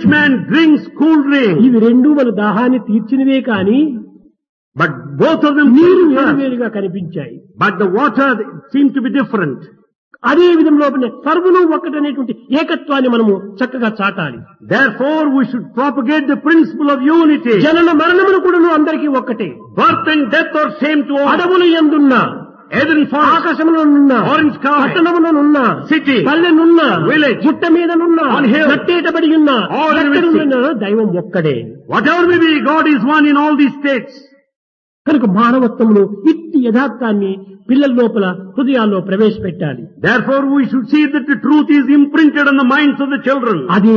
rich man drinks cool drink, ఇవి రెండు మన దాహాన్ని తీర్చినవే కాని but both of them నీరు feel thirst. వేరువేరుగా కనిపించాయి But the water seemed to be different. అదే విధంలో సర్వులు ఒక్కటనేటువంటి ఏకత్వాన్ని మనము చక్కగా చాటాలి Therefore, we should propagate the principle of unity. జనన మరణములు కూడాను అందరికీ ఒక్కటే Birth and death are same to all. అడవులు ఎందున్నా Either in forest, ఆకాశములనున్నా Orange sky. పట్టణములనున్నా City. పల్లెనున్నా Village. గుట్ట మీదనున్నా On hill. నట్టేటబడి ఉన్నా All in ఎక్కడున్నా దైవం ఒక్కడే whatever may be, God is one in all these states. కనుక మానవత్వంలో ఇట్టి యథార్థాన్ని పిల్లల లోపల హృదయాల్లో ప్రవేశపెట్టాలి Therefore, we should see that the truth is imprinted on the minds of the children. అదే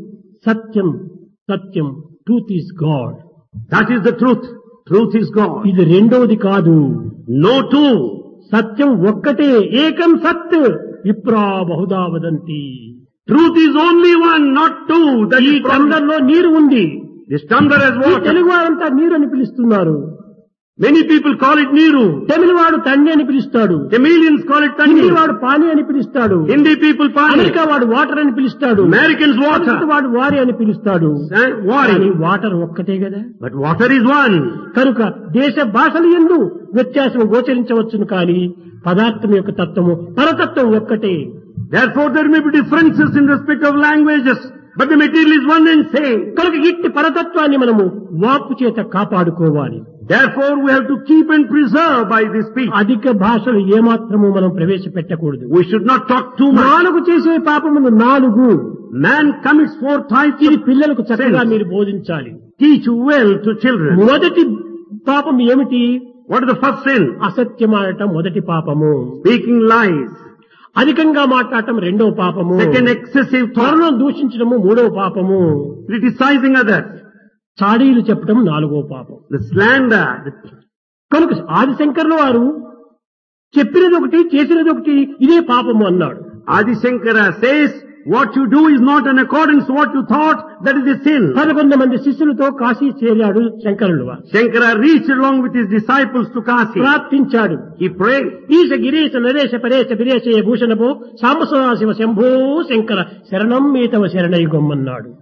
సత్యం సత్యం truth is god That is the truth. Truth is God. ఇది రెండోది కాదు No two. సత్యం ఒక్కటే ఏకం సత్ విప్రా Bahuda వదంతి Truth is only one, not two. That ఈ is problem. టండర్లో నీరు ఉంది This tumbler has ఈ water. తెలుగు వారంతా నీరు అని పిలుస్తున్నారు Many people call it Niru. తమిళ వాడు తండ్రి అని పిలుస్తాడు Tamilians call it Hindi Tandi. వాడు పాని అని పిలుస్తాడు Hindi people Pani. అమెరికా వాడు వాటర్ అని పిలుస్తాడు Americans సంస్కృత water. వాడు వారి అని పిలుస్తాడు Eh, కానీ Wari. వాటర్ ఒక్కటే కదా But water is one. కనుక దేశ భాషలు ఎందు వ్యత్యాసం గోచరించవచ్చును కానీ పదార్థం యొక్క తత్వము పరతత్వం ఒక్కటే Therefore, there may be differences in respect of languages, but the material is one and same. కనుక ఇట్టి పరతత్వాన్ని మనము వాక్కు చేత కాపాడుకోవాలి Therefore, we have to keep and preserve by this speech. అధిక భాషలు ఏమాత్రము మనం ప్రవేశపెట్టకూడదు We should not talk too much. నాలుగు చేసే పాపములు నాలుగు Man commits four types ఇది of పిల్లలకు చక్కగా sins. మీరు బోధించాలి Teach well to children. మొదటి పాపం ఏమిటి What is the first sin? అసత్యమాడటం మొదటి పాపము Speaking lies. అధికంగా మాట్లాడటం రెండవ పాపము Second, excessive thought. త్వరను దూషించడము మూడవ పాపము Criticizing others. చాడీలు చెప్పడం నాలుగో పాపం The slander. The కనుక ఆదిశంకర్ల వారు చెప్పినది ఒకటి చేసినది ఒకటి ఇదే పాపము అన్నాడు Adi Shankara says, what you do is not in accordance to what you thought, that is a sin. పదకొండు మంది శిష్యులతో కాశీ చేరాడు శంకరుడు వారు. Shankara reached along with his disciples to Kasi. ప్రార్థించాడు He prayed, ఈశ గిరీశ నరేశ పరేశ విరేశయ భూషణభో సాంబసదాశివ శంభో శంకర శరణం మీతవ శరణయుగమ్మన్నాడు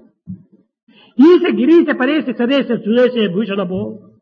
ఈశ గిరీశ పరేశ సరేశ సురేశయ భూషణభో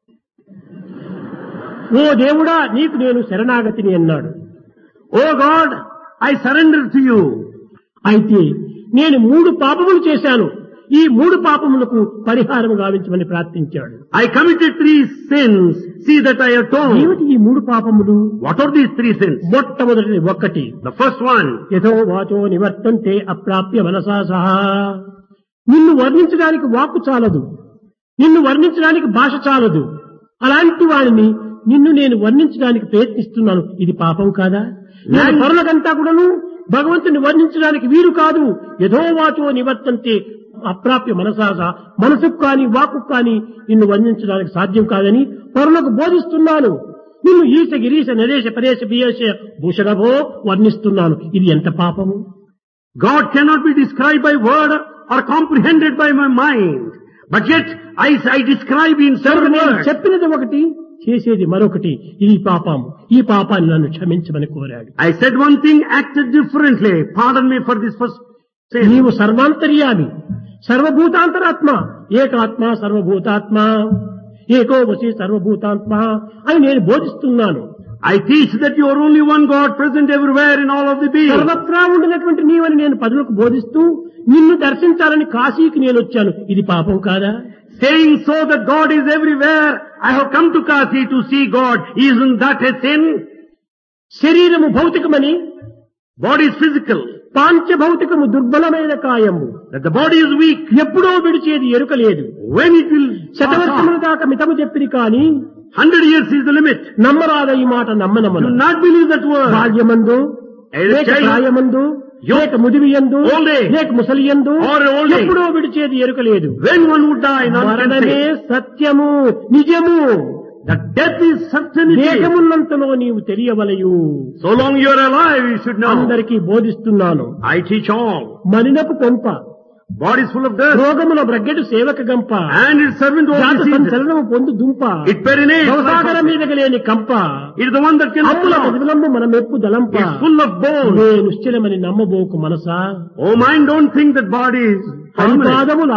ఓ దేవుడా నీకు నేను శరణాగతిని అన్నాడు Oh God, I surrender to you. అయితే నేను మూడు పాపములు చేశాను ఈ మూడు పాపములకు పరిహారం గావించమని ప్రార్థించాడు I committed three sins. See that I atone. ఏమిటి ఈ మూడు పాపములు What are these three sins? మొట్టమొదటిది ఒక్కటి The first one, యథో వాచో నివర్తంతే అప్రాప్య మనసా సహా నిన్ను వర్ణించడానికి వాక్కు చాలదు నిన్ను వర్ణించడానికి భాష చాలదు అలాంటి వాడిని నిన్ను నేను వర్ణించడానికి ప్రయత్నిస్తున్నాను ఇది పాపం కాదా నేను పరులకంతా కూడాను భగవంతుని వర్ణించడానికి వీరు కాదు యథో వాచో నివర్తంతే అప్రాప్య మనసాస మనసుకు కాని వాక్కు కాని నిన్ను వర్ణించడానికి సాధ్యం కాదని పరులకు బోధిస్తున్నాను నిన్ను ఈశ గిరీశ నరేశ పరేశ బియేశ భూషణభో వర్ణిస్తున్నాను ఇది ఎంత పాపము God cannot be described by word or comprehended by my mind. But yet, I, I describe in కనుక several నేను words. చెప్పినది ఒకటి చేసేది మరొకటి ఇది పాపం ఈ పాపాన్ని నన్ను క్షమించమని కోరాడు I said one thing, acted differently. Pardon me for this first sin. నీవు సర్వాంతర్యామి సర్వభూతాంతరాత్మ ఏకాత్మ సర్వభూతాత్మ ఏకో వసి సర్వభూతాత్మ అని నేను బోధిస్తున్నాను I teach that you are only one God present everywhere in all of the beings. సర్వత్రా ఉండినటువంటి నీవని నేను పదులకు బోధిస్తూ నిన్ను దర్శించాలని కాశీకి నేను వచ్చాను ఇది పాపం కాదా Saying so that God is everywhere, I have come to Kasi to see God. Isn't that a sin? శరీరము భౌతికమని Body is physical. పాంచభౌతికము దుర్బలమైన కాయము That the body is weak. ఎప్పుడో విడిచేది ఎరుక లేదు When it will pass శతవర్షముల on. దాకా మితము చెప్పిరి కాని Hundred years is the limit. నమ్మరాద ఈ మాట Do నమ్మనమ్మను not believe that word. బాల్యమందు Either లేక child- ప్రాయమందు Youth, లేక ముదివియందు old age, లేక ముసలియందు or old age. ఎప్పుడో విడిచేది ఎరుక లేదు When one would die, none can మరణమే say. సత్యము నిజము That death is certainty. దేహమున్నంతలో నీవు తెలియవలయు So long you are alive, you should know. అందరికీ బోధిస్తున్నాను I teach all. మనినపు కొంప Body is full of dust. రోగముల బ్రగ్గెడు సేవక గంప And its servant జాత all diseases. సంచలనము పొందు దుంప It perinates. సంసాగర like- మీదకి లేని కంప It is the one that can అప్పుల flow. ప్రతిఫలము మన మెప్పు దలంప It's full of bones. నేను నిశ్చలమని నమ్మబోకు మనసా Oh mind, don't think that body is permanent. హరిపాదములు